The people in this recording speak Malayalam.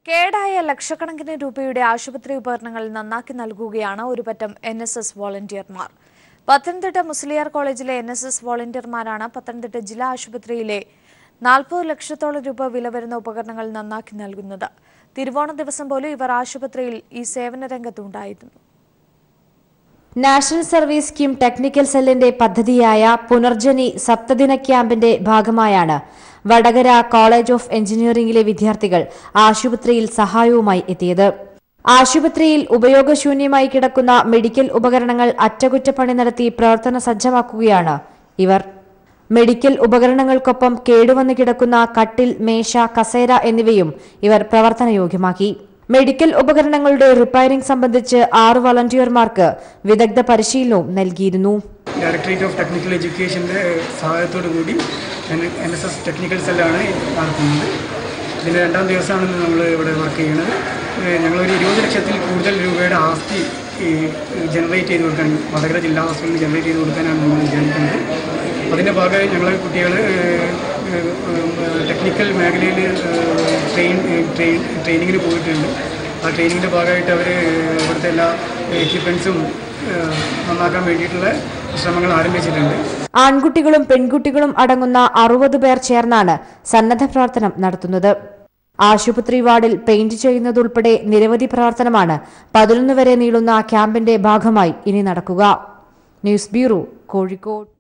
കേടായ ലക്ഷക്കണക്കിന് രൂപയുടെ ആശുപത്രി ഉപകരണങ്ങൾ നന്നാക്കി നൽകുകയാണ് ഒരു പറ്റം എൻ എസ് എസ് വോളണ്ടിയർമാർ പത്തനംതിട്ട മുസ്ലിയാർ കോളേജിലെ എൻ എസ് എസ് വോളണ്ടിയർമാരാണ് പത്തനംതിട്ട ജില്ലാ ആശുപത്രിയിലെ നാൽപ്പത് ലക്ഷത്തോളം രൂപ വില വരുന്ന ഉപകരണങ്ങൾ നന്നാക്കി നൽകുന്നത് തിരുവോണ ദിവസം പോലും ഇവർ ആശുപത്രിയിൽ ഈ സേവന രംഗത്തുണ്ടായിരുന്നു നാഷണൽ സർവീസ് സ്കീം ടെക്നിക്കൽ സെല്ലിന്റെ പദ്ധതിയായ പുനർജനി സപ്തദിന ക്യാമ്പിന്റെ ഭാഗമായാണ് വടകര കോളേജ് ഓഫ് എഞ്ചിനീയറിംഗിലെ വിദ്യാർത്ഥികൾ ആശുപത്രിയിൽ സഹായവുമായി എത്തിയത് ആശുപത്രിയിൽ ഉപയോഗശൂന്യമായി കിടക്കുന്ന മെഡിക്കൽ ഉപകരണങ്ങൾ അറ്റകുറ്റപ്പണി നടത്തി പ്രവർത്തന സജ്ജമാക്കുകയാണ് ഇവർ മെഡിക്കൽ ഉപകരണങ്ങൾക്കൊപ്പം കേടുവന്ന് കിടക്കുന്ന കട്ടിൽ മേശ കസേര എന്നിവയും ഇവർ പ്രവർത്തനയോഗ്യമാക്കി മെഡിക്കൽ ഉപകരണങ്ങളുടെ റിപ്പയറിംഗ് സംബന്ധിച്ച് ആറ് വളണ്ടിയർമാർക്ക് വിദഗ്ധ പരിശീലനവും നൽകിയിരുന്നു ഡയറക്ടറേറ്റ് ഓഫ് ടെക്നിക്കൽ എഡ്യൂക്കേഷൻ്റെ സഹായത്തോടു കൂടി എൻ എസ് എസ് ടെക്നിക്കൽ സെല്ലാണ് നടത്തുന്നത് ഇതിൻ്റെ രണ്ടാം ദിവസമാണ് ഇന്ന് നമ്മൾ ഇവിടെ വർക്ക് ചെയ്യുന്നത് ഏഹ് ഞങ്ങളൊരു ഇരുപത് ലക്ഷത്തിൽ കൂടുതൽ രൂപയുടെ ആസ്തി ജനറേറ്റ് ചെയ്ത് കൊടുക്കാൻ വടകര ജില്ലാ ഹോസ്പിറ്റലിൽ ജനറേറ്റ് ചെയ്ത് കൊടുക്കാനാണ് നമ്മൾ വിചാരിക്കുന്നത് അതിൻ്റെ ഭാഗമായി ഞങ്ങൾ കുട്ടികൾ ടെക്നിക്കൽ മേഖലയിൽ ട്രെയിൻ ട്രെയിൻ ട്രെയിനിങ്ങിന് പോയിട്ടുണ്ട് ആ ട്രെയിനിങ്ങിൻ്റെ ഭാഗമായിട്ട് അവർ ഇവിടുത്തെ എല്ലാ എക്യുപ്മെൻസും നന്നാക്കാൻ വേണ്ടിയിട്ടുള്ള ശ്രമങ്ങൾ ആരംഭിച്ചിട്ടുണ്ട് ആൺകുട്ടികളും പെൺകുട്ടികളും അടങ്ങുന്ന അറുപത് പേർ ചേർന്നാണ് സന്നദ്ധ പ്രവർത്തനം നടത്തുന്നത് ആശുപത്രി വാർഡിൽ പെയിന്റ് ചെയ്യുന്നതുൾപ്പെടെ നിരവധി പ്രവർത്തനമാണ് പതിനൊന്ന് വരെ നീളുന്ന ക്യാമ്പിന്റെ ഭാഗമായി ഇനി നടക്കുക ന്യൂസ് ബ്യൂറോ കോഴിക്കോട്